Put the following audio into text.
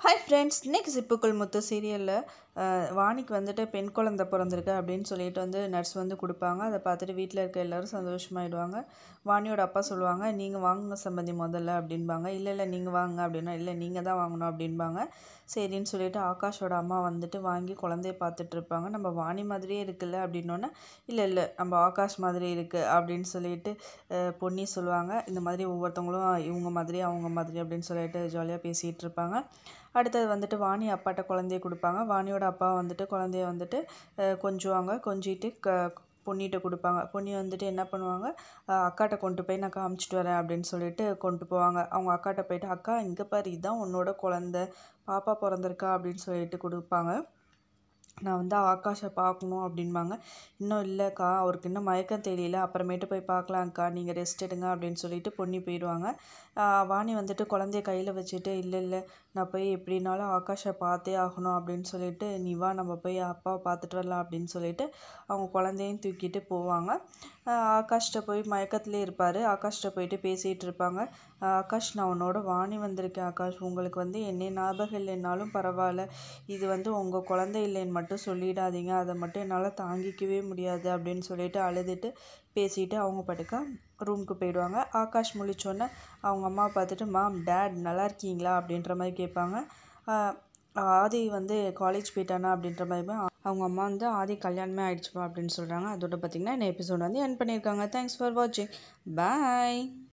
hi friends இன்னைக்கு சிப்புக்குள் முத்து சீரியலில் வாணிக்கு வந்துட்டு பெண் குழந்தை பிறந்திருக்கு அப்படின்னு சொல்லிட்டு வந்து நர்ஸ் வந்து கொடுப்பாங்க அதை பார்த்துட்டு வீட்டில் இருக்க எல்லோரும் சந்தோஷமாயிடுவாங்க வாணியோட அப்பா சொல்லுவாங்க நீங்கள் வாங்குங்க சம்பந்தி முதல்ல அப்படின்பாங்க இல்லை இல்லை நீங்கள் வாங்குங்க அப்படின்னா இல்லை நீங்கள் தான் வாங்கணும் அப்படின்பாங்க சரின்னு சொல்லிட்டு ஆகாஷோட அம்மா வந்துட்டு வாங்கி குழந்தைய பார்த்துட்டு இருப்பாங்க நம்ம வாணி மாதிரியே இருக்குல்ல அப்படின்னோடனே இல்லை இல்லை நம்ம ஆகாஷ் மாதிரி இருக்குது அப்படின்னு சொல்லிட்டு அஹ், பொன்னி சொல்லுவாங்க இந்த மாதிரி ஒவ்வொருத்தவங்களும் இவங்க மாதிரி அவங்க மாதிரி அப்படின்னு சொல்லிட்டு ஜாலியாக பேசிகிட்டு இருப்பாங்க அடுத்தது வந்துட்டு வாணி அப்பாட்ட குழந்தைய கொடுப்பாங்க வாணியோட அப்பா வந்துட்டு குழந்தைய வந்துட்டு அஹ், கொஞ்சுவாங்க கொஞ்சிட்டு க பொன்னிட்ட கொடுப்பாங்க பொன்னி வந்துட்டு என்ன பண்ணுவாங்க அஹ், அக்காட்ட கொண்டு போய் நான் காமிச்சிட்டு வரேன் அப்படின்னு சொல்லிட்டு கொண்டு போவாங்க அவங்க அக்காட்ட போயிட்டு அக்கா இங்கே பாரு இதுதான் உன்னோட குழந்தை பாப்பா பிறந்திருக்கா அப்படின்னு சொல்லிட்டு கொடுப்பாங்க நான் வந்து ஆகாஷை பார்க்கணும் அப்படின்பாங்க இன்னும் இல்லைக்கா அவருக்கு இன்னும் மயக்கம் தெரியல அப்புறமேட்டு போய் பார்க்கலாம்க்கா நீங்கள் ரெஸ்ட் எடுங்க அப்படின்னு சொல்லிட்டு பொன்னி போயிடுவாங்க ஆஹ் வாணி வந்துட்டு குழந்தைய கையில் வச்சுட்டு இல்லை இல்லை நான் போய் எப்படினாலும் ஆகாஷை பார்த்தே ஆகணும் அப்படின்னு சொல்லிட்டு நீ வா நம்ம போய் அப்பாவை பார்த்துட்டு வரலாம் அப்படின்னு சொல்லிட்டு அவங்க குழந்தையும் தூக்கிட்டு போவாங்க ஆஹ் ஆகாஷ்கிட்ட போய் மயக்கத்திலே இருப்பார் ஆகாஷ்கிட்ட போயிட்டு பேசிகிட்டு இருப்பாங்க ஆஹ் ஆகாஷ் நான் உன்னோட வாணி வந்திருக்கேன் ஆகாஷ் உங்களுக்கு வந்து என்னை ஞாபகம் இல்லைன்னாலும் பரவாயில்ல இது வந்து உங்கள் குழந்தை இல்லைன்னு மட்டும் சொல்லிடாதீங்க அதை மட்டும் என்னால் தாங்கிக்கவே முடியாது அப்படின்னு சொல்லிட்டு அழுதுட்டு பேசிட்டு அவங்க பாட்டுக்கா ரூமுக்கு போயிடுவாங்க ஆகாஷ் முழிச்சோன்னே அவங்க அம்மா பார்த்துட்டு மாம் டேட் நல்லா இருக்கீங்களா அப்படின்ற மாதிரி கேட்பாங்க ஆஹ் ஆதி வந்து காலேஜ் போயிட்டானா அப்படின்ற மாதிரி அவங்க அம்மா வந்து ஆதி கல்யாணமே ஆயிடுச்சுப்பா அப்படின்னு சொல்கிறாங்க அதோட பார்த்திங்கன்னா இந்த எபிசோட் வந்து என் பண்ணியிருக்காங்க தேங்க்ஸ் ஃபார் வாட்சிங் பாய்